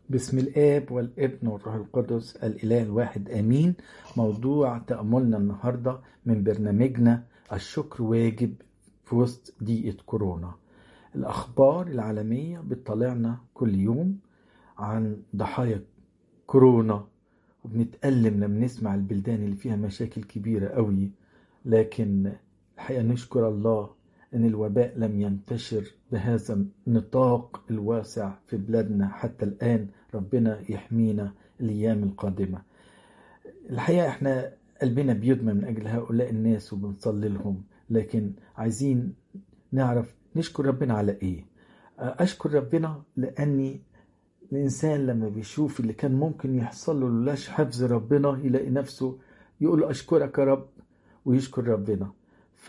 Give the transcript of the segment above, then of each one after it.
بسم الآب والابن والروح القدس الإله الواحد آمين موضوع تأملنا النهاردة من برنامجنا الشكر واجب في وسط ضيقة كورونا الأخبار العالمية بتطلعنا كل يوم عن ضحايا كورونا وبنتألم لما نسمع البلدان اللي فيها مشاكل كبيرة قوي لكن الحقيقة نشكر الله أن الوباء لم ينتشر بهذا النطاق الواسع في بلادنا حتى الآن ربنا يحمينا الأيام القادمة الحقيقة احنا قلبنا بيدمى من أجل هؤلاء الناس وبنصلي لهم لكن عايزين نعرف نشكر ربنا على إيه أشكر ربنا لأني الإنسان لما بيشوف اللي كان ممكن يحصل له لولاش حفظ ربنا يلاقي نفسه يقول أشكرك يا رب ويشكر ربنا ف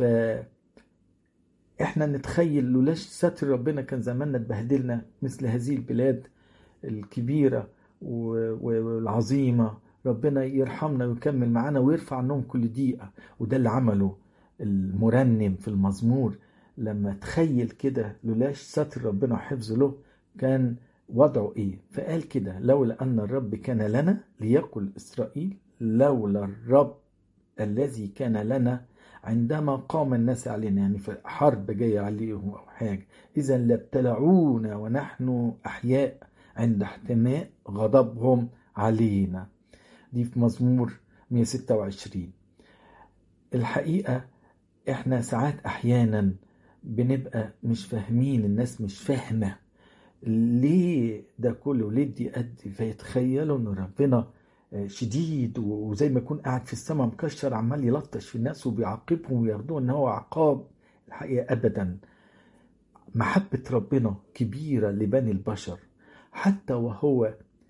احنا نتخيل لولاش ستر ربنا كان زماننا اتبهدلنا مثل هذه البلاد الكبيرة والعظيمة ربنا يرحمنا ويكمل معانا ويرفع عنهم كل دقيقة وده اللي عمله المرنم في المزمور لما تخيل كده لولاش ستر ربنا وحفظه له كان وضعه ايه فقال كده لولا ان الرب كان لنا ليقل اسرائيل لولا الرب الذي كان لنا عندما قام الناس علينا يعني في حرب جاية عليهم أو حاجة إذا لابتلعونا ونحن أحياء عند احتماء غضبهم علينا دي في مزمور 126 الحقيقة احنا ساعات أحيانا بنبقى مش فاهمين الناس مش فاهمة ليه ده كله ليه دي قد فيتخيلوا ان ربنا شديد وزي ما يكون قاعد في السماء مكشر عمال يلطش في الناس وبيعاقبهم وياخدوه ان هو عقاب الحقيقه ابدا محبه ربنا كبيره لبني البشر حتى وهو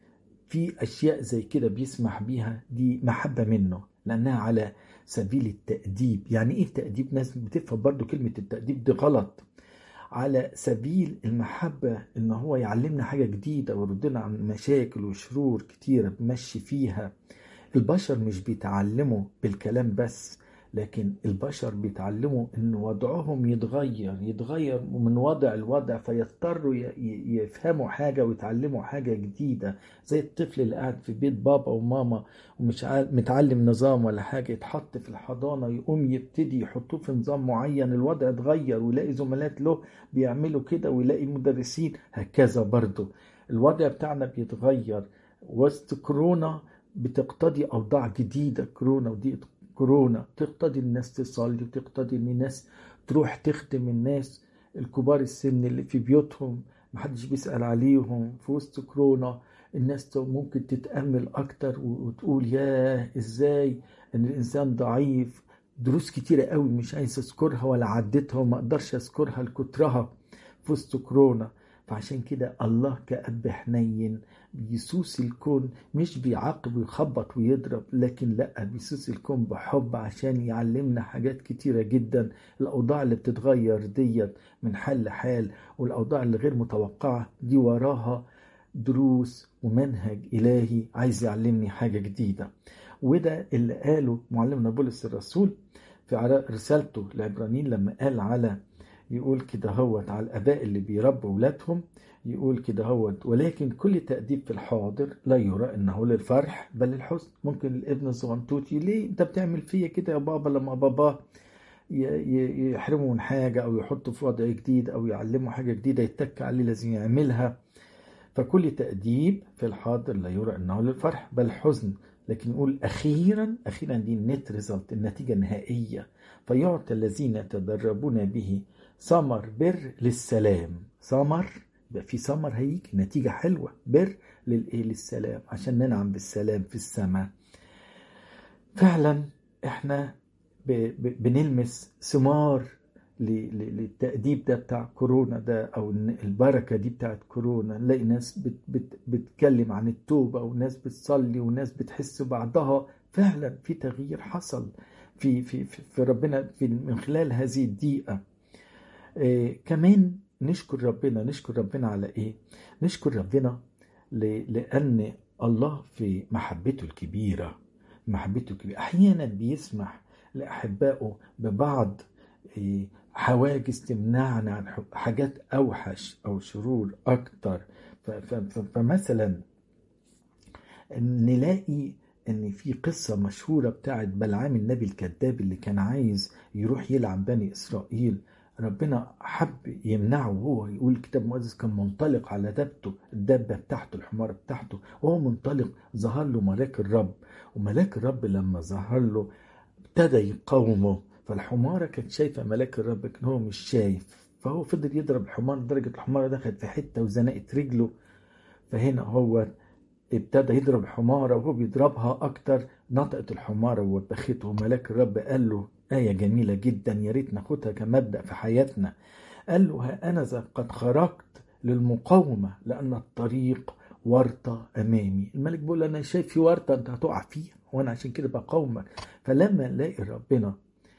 في اشياء زي كده بيسمح بيها دي محبه منه لانها على سبيل التاديب يعني ايه التاديب ناس بتفهم برضو كلمه التاديب دي غلط على سبيل المحبة إن هو يعلمنا حاجة جديدة ويردنا عن مشاكل وشرور كتيرة بمشي فيها البشر مش بيتعلموا بالكلام بس لكن البشر بيتعلموا ان وضعهم يتغير يتغير من وضع لوضع فيضطروا يفهموا حاجه ويتعلموا حاجه جديده زي الطفل اللي قاعد في بيت بابا وماما ومش متعلم نظام ولا حاجه يتحط في الحضانه يقوم يبتدي يحطوه في نظام معين الوضع اتغير ويلاقي زملات له بيعملوا كده ويلاقي مدرسين هكذا برضه الوضع بتاعنا بيتغير وسط كورونا بتقتضي اوضاع جديده كورونا ودي كورونا تقتضي الناس تصلي وتقتضي ان الناس تروح تخدم الناس الكبار السن اللي في بيوتهم محدش بيسأل عليهم في وسط كورونا الناس ممكن تتأمل أكتر وتقول ياه إزاي إن الإنسان ضعيف دروس كتيرة قوي مش عايز أذكرها ولا عدتها وما أقدرش أذكرها لكترها في وسط كورونا فعشان كده الله كأب حنين بيسوس الكون مش بيعاقب ويخبط ويضرب لكن لا بيسوس الكون بحب عشان يعلمنا حاجات كتيرة جدا الأوضاع اللي بتتغير ديت من حال لحال والأوضاع اللي غير متوقعة دي وراها دروس ومنهج إلهي عايز يعلمني حاجة جديدة وده اللي قاله معلمنا بولس الرسول في رسالته لعبرانيين لما قال على يقول كده هوت على الآباء اللي بيربوا أولادهم يقول كده هوت ولكن كل تأديب في الحاضر لا يرى إنه للفرح بل للحزن ممكن الابن الصغنطوطي ليه أنت بتعمل فيا كده يا بابا لما باباه يحرمه من حاجة أو يحطه في وضع جديد أو يعلمه حاجة جديدة يتك عليه لازم يعملها فكل تأديب في الحاضر لا يرى إنه للفرح بل حزن لكن يقول أخيرا أخيرا دي النت ريزلت النتيجة النهائية فيعطي الذين يتدربون به ثمر بر للسلام ثمر يبقى في ثمر هيجي نتيجة حلوة بر للإيه للسلام عشان ننعم بالسلام في السماء فعلا احنا بنلمس ثمار للتأديب ده بتاع كورونا ده أو البركة دي بتاعت كورونا نلاقي ناس بت بت بتتكلم عن التوبة وناس بتصلي وناس بتحس بعضها فعلا في تغيير حصل في في في ربنا في من خلال هذه الدقيقة إيه كمان نشكر ربنا نشكر ربنا على ايه نشكر ربنا لان الله في محبته الكبيره محبته الكبيره احيانا بيسمح لاحبائه ببعض إيه حواجز تمنعنا عن حاجات اوحش او شرور اكتر فمثلا نلاقي ان في قصة مشهورة بتاعت بلعام النبي الكذاب اللي كان عايز يروح يلعب بني اسرائيل ربنا حب يمنعه وهو يقول الكتاب المقدس كان منطلق على دابته الدابة بتاعته الحمارة بتاعته وهو منطلق ظهر له ملاك الرب وملاك الرب لما ظهر له ابتدى يقاومه فالحمارة كانت شايفة ملاك الرب كان هو مش شايف فهو فضل يضرب الحمار لدرجة الحمارة دخلت في حتة وزنقت رجله فهنا هو ابتدى يضرب الحمارة وهو بيضربها أكتر نطقت الحمارة ووبخته وملاك الرب قال له آية جميلة جدا يا ريت ناخدها كمبدأ في حياتنا قال له ها أنا ذا قد خرجت للمقاومة لأن الطريق ورطة أمامي الملك بيقول أنا شايف في ورطة أنت هتقع فيها وأنا عشان كده بقاومك فلما نلاقي ربنا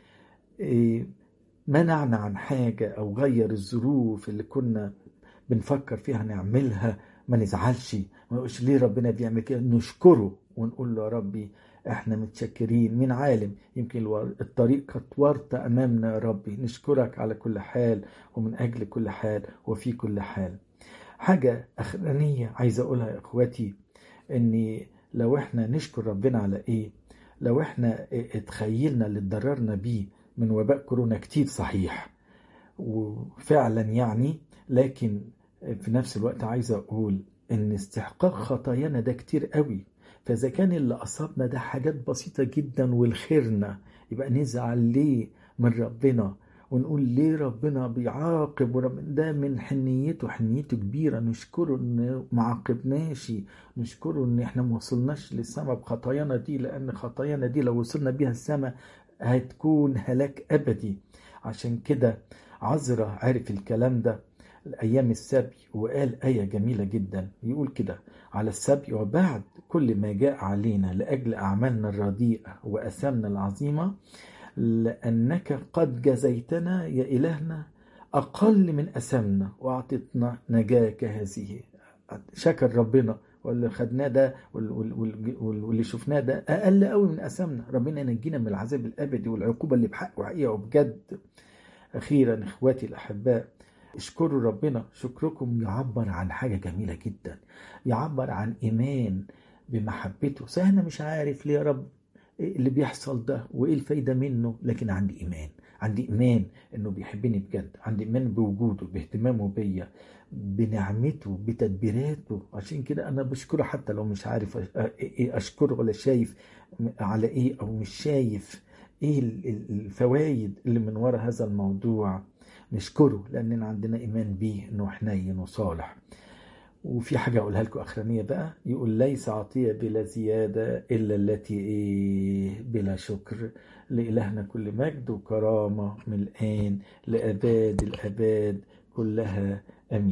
إيه منعنا عن حاجة أو غير الظروف اللي كنا بنفكر فيها نعملها ما نزعلش ما نقولش ليه ربنا بيعمل كده نشكره ونقول له يا ربي احنا متشكرين مين عالم يمكن الطريق قد ورط امامنا يا ربي نشكرك على كل حال ومن اجل كل حال وفي كل حال حاجة اخرانية عايز اقولها يا اخواتي ان لو احنا نشكر ربنا على ايه لو احنا اتخيلنا اللي اتضررنا بيه من وباء كورونا كتير صحيح وفعلا يعني لكن في نفس الوقت عايز اقول ان استحقاق خطايانا ده كتير قوي فاذا كان اللي اصابنا ده حاجات بسيطه جدا والخيرنا يبقى نزعل ليه من ربنا ونقول ليه ربنا بيعاقب وربنا ده من حنيته حنيته كبيرة نشكره ان ما عاقبناش نشكره ان احنا ما وصلناش للسماء بخطايانا دي لان خطايانا دي لو وصلنا بيها السماء هتكون هلاك ابدي عشان كده عذرا عرف الكلام ده أيام السبي وقال آية جميلة جدا يقول كده على السبي وبعد كل ما جاء علينا لأجل أعمالنا الرديئة وأثامنا العظيمة لأنك قد جزيتنا يا إلهنا أقل من أثامنا وأعطتنا نجاة كهذه شكر ربنا واللي خدناه ده واللي شفناه ده أقل قوي من أثامنا ربنا ينجينا من العذاب الأبدي والعقوبة اللي بحق وحقيقة وبجد أخيرا إخواتي الأحباء اشكروا ربنا شكركم يعبر عن حاجة جميلة جدا يعبر عن إيمان بمحبته صحيح أنا مش عارف ليه يا رب إيه اللي بيحصل ده وإيه الفايدة منه لكن عندي إيمان عندي إيمان إنه بيحبني بجد عندي إيمان بوجوده باهتمامه بيا بنعمته بتدبيراته عشان كده أنا بشكره حتى لو مش عارف إيه أشكره ولا شايف على إيه أو مش شايف إيه الفوائد اللي من وراء هذا الموضوع نشكره لأننا عندنا إيمان بيه إنه حنين وصالح وفي حاجة أقولها لكم أخرانية بقى يقول ليس عطية بلا زيادة إلا التي إيه بلا شكر لإلهنا كل مجد وكرامة من الآن لأباد الأباد كلها